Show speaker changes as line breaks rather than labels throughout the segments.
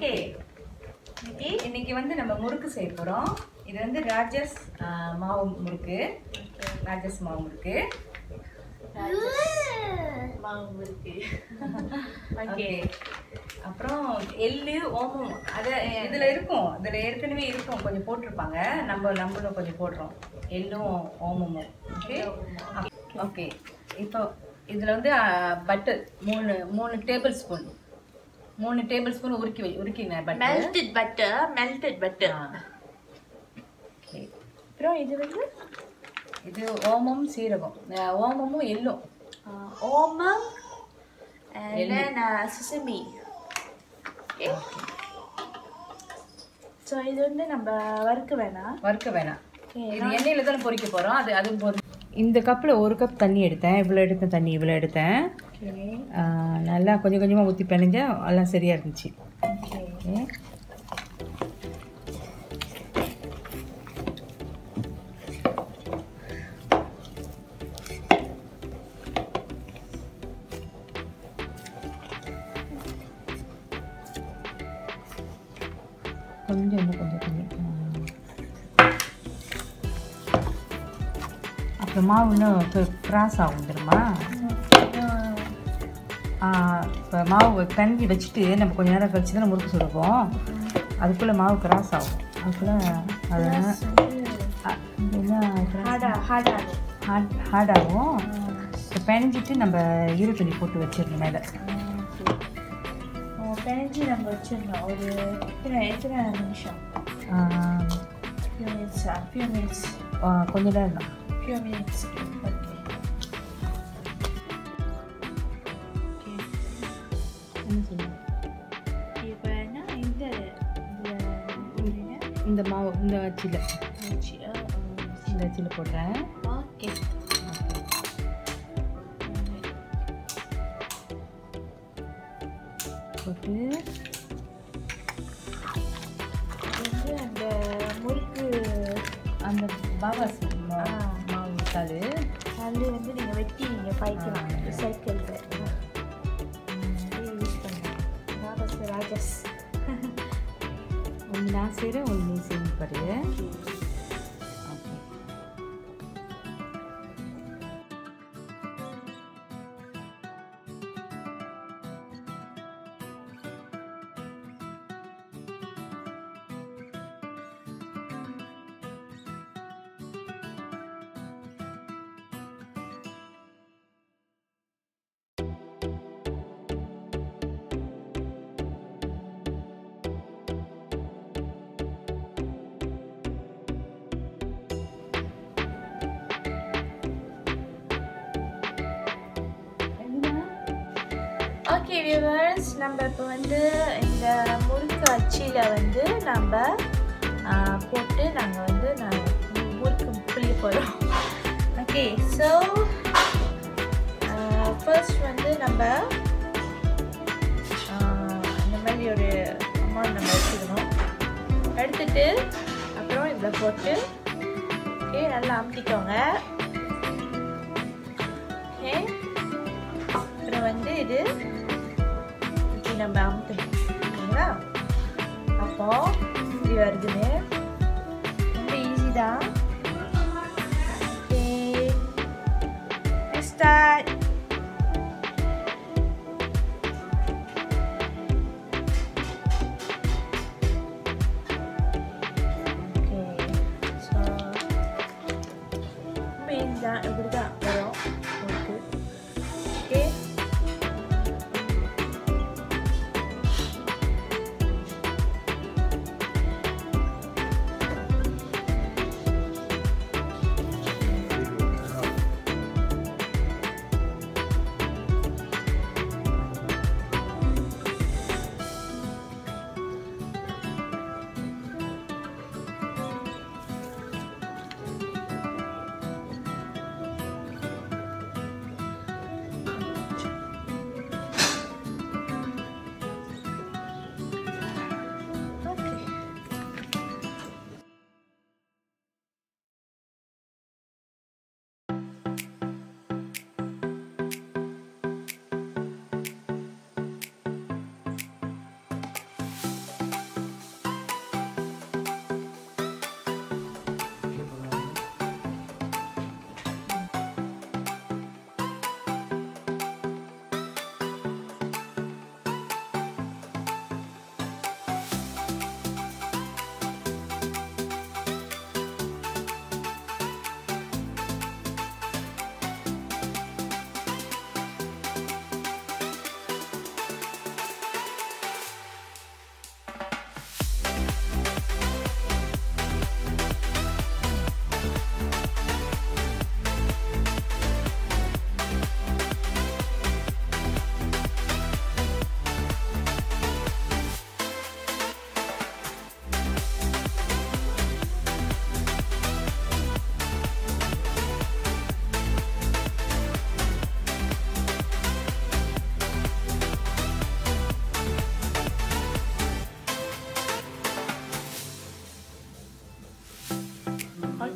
Okay இன்னைக்கு வந்து நம்ம முறுக்கு செய்ய போகிறோம் இது வந்து ராஜஸ் ஆ, மாவு முறுக்கு ராஜஸ் மாவு முறுக்கு
மாவு இருக்கு
ஓகே அப்புறம் எள்ளு ஓமம் அதை இதில் இருக்கும் இதில் ஏற்கனவே இருக்கும் கொஞ்சம் போட்டிருப்பாங்க நம்ம நம்மளும் கொஞ்சம் போடுறோம் எள்ளும் ஓமமும் ஓகே ஓகே இப்போ இதில் வந்து பட்டர் மூணு மூணு டேபிள் ஸ்பூன் மூணு டேபிள் ஸ்பூன் உருக்கி வை உருக்கிங்க butter
melted butter melted butter
okay
அப்புறம் இது வந்து
இது ஓமம் சீரகம் அஹ் ஓமமும் எள்ளும்
ஓமம் and
எள்ளு.
then uh, sesame okay so இது வந்து நம்ம வறுக்க வேணாம்
வறுக்க வேணாம்
Okay,
இது எண்ணெயில் தானே பொரிக்க போகிறோம் அது அது பொரி இந்த கப்பில் ஒரு கப் தண்ணி எடுத்தேன் இவ்வளோ எடுத்தேன் தண்ணி இவ்வளோ எடுத்தேன்
ஓகே
ஆஹ் நல்லா கொஞ்சம் கொஞ்சமாக ஊற்றி பிணைஞ்சா எல்லாம் சரியாக இருந்துச்சு
ஓகே
ஓகே கொஞ்சம் இன்னும் கொஞ்சம் தண்ணி ஆ. அப்புறம் மாவு இன்னும் கிராஸ் ஆகும் தெரியுமா இப்போ மாவு கஞ்சி வச்சுட்டு நம்ம கொஞ்ச நேரம் கழிச்சு தான் முறுக்கு சுடுவோம் அதுக்குள்ளே மாவு கிராஸ் ஆகும் அதுக்குள்ளே அது அ- என்ன
ஹார்டா ஹார்டா
ஹார்ட் ஹார்ட் ஆகும் இப்போ பிணைஞ்சிட்டு நம்ம ஈர துணி போட்டு வச்சிடணும் மேலே
பிணைஞ்சி நம்ம வச்சிருந்தோம் ஒரு எத்தனை எத்தனை நிமிஷம் ஃபியூ மினிட்ஸா ஃபியூ மினிட்ஸ்
கொஞ்ச நேரம் தான்
ஃபியூ மினிட்ஸ் ஓகே
என்ன சொல்லுங்க
இப்போ என்ன இந்த இதில்
இந்த மாவு இந்த அச்சில் இந்த அச்சில் போடுறேன்
ஓகே
போட்டு
வந்து அந்த முறுக்கு
அந்த பாபா
ஆ.
மாவு தாள்
அது வந்து நீங்கள் வெட்டி நீங்கள் பாய்க்கலாம்
ஆ.
சைக்கிளில் யூஸ் பண்ணலாம் ராஜஸ் ராஜஸ்
ஒன்று நான் செய்கிறேன் ஒன்று நீ செய்ய பாரு ஓகே
ஓகே வியூவர்ஸ் நம்ம இப்போ வந்து இந்த முறுக்கு அச்சியில் வந்து நம்ம ஆ, போட்டு நாங்கள் வந்து நான் முறுக்கு புளிய போகிறோம் ஓகே ஸோ ஃபர்ஸ்ட் வந்து நம்ம ஆ, இந்த மாதிரி ஒரு அமௌண்ட் நம்ம எடுத்துக்கணும் எடுத்துட்டு அப்புறம் இதில் போட்டு ஓகே நல்லா அமுத்திக்கோங்க ஓகே அப்புறம் வந்து இது இப்படி நம்ம அமுத்தணும் ஓகேங்களா அப்போ இப்படி வருதுன்னு ரொம்ப ஈஸி தான் ஓகே ஸ்டார்ட் ஓகே ஸோ ரொம்ப ஈஸி தான் இப்படி தான் வரும் ஓகே ஓகே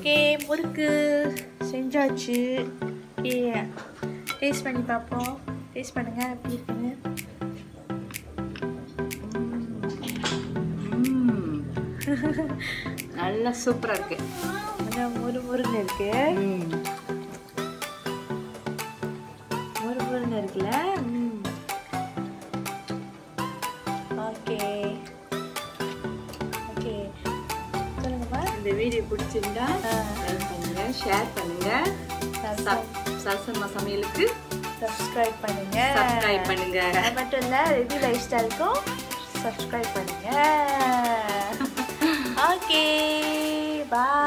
ஓகே முறுக்கு செஞ்சாச்சு ஏ டேஸ்ட் பண்ணி பார்ப்போம் டேஸ்ட் பண்ணுங்க எப்படி இருக்குன்னு
ம். நல்லா சூப்பரா இருக்கு
கொஞ்சம் முறு முருன்னு இருக்கு
ம்.
முறு முருன்னு இருக்குல்ல ஓகே ஓகே சொல்லுங்கம்மா
இந்த வீடியோ பிடிச்சிருந்தா
ஆ.
லைக் பண்ணுங்க ஷேர் பண்ணுங்க சரசம்மா சமையலுக்கு
சப்ஸ்கிரைப் பண்ணுங்க
சப்ஸ்கிரைப் பண்ணுங்க
அது மட்டும் இல்லை ரெடி லைஃப் ஸ்டைலுக்கும் சப்ஸ்கிரைப் பண்ணுங்க ஓகே பாய்